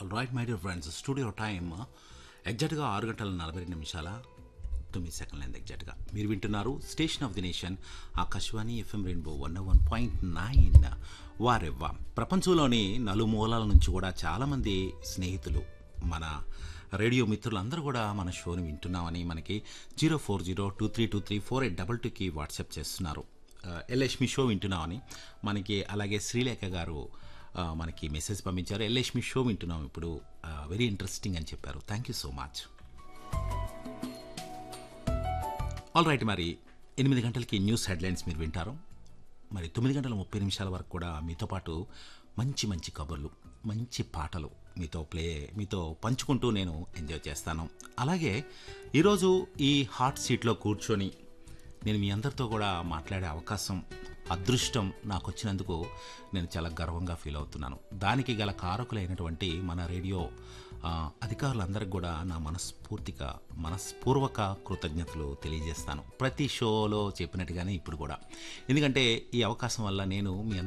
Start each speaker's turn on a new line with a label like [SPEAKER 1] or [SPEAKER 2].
[SPEAKER 1] all right my dear friends studio time ఎగ్జాక్ట్గా ఆరు గంటల నలభై రెండు నిమిషాల తొమ్మిది సెకండ్ల ఎగ్జాక్ట్గా మీరు వింటున్నారు station of the nation Akashvani FM rainbow one one point nine వారెవ్వ ప్రపంచంలోని నలుమూలల నుంచి కూడా చాలామంది స్నేహితులు మన రేడియో మిత్రులందరూ కూడా మన షోని వింటున్నామని మనకి zero four zero two three two three four eight double టూకి వాట్సాప్ చేస్తున్నారు ఎల్ఎస్ మీ షో వింటున్నామని మనకి అలాగే శ్రీలేఖ గారు ఆ, మనకి మెసేజ్ పంపించారు ఎల్ఎస్ మీ షో వింటున్నాం ఇప్పుడు వెరీ ఇంట్రెస్టింగ్ అని చెప్పారు thank you so much all right మరి ఎనిమిది గంటలకి న్యూస్ హెడ్లైన్స్ మీరు వింటారు మరి తొమ్మిది గంటల ముప్పై నిమిషాల వరకు కూడా మీతో పాటు మంచి మంచి కబుర్లు మంచి పాటలు మీతో ప్లే మీతో పంచుకుంటూ నేను ఎంజాయ్ చేస్తాను అలాగే ఈరోజు ఈ హాట్ సీట్లో కూర్చొని నేను మీ అందరితో కూడా మాట్లాడే అవకాశం అదృష్టం నాకు వచ్చినందుకు నేను చాలా గర్వంగా ఫీల్ అవుతున్నాను దానికి గల కారకులైనటువంటి మన రేడియో ఆ, అధికారులందరికీ కూడా నా మనస్ఫూర్తిగా మనస్పూర్వక కృతజ్ఞతలు తెలియజేస్తాను ప్రతి షోలో చెప్పినట్టుగానే ఇప్పుడు కూడా ఎందుకంటే ఈ అవకాశం వల్ల నేను మీ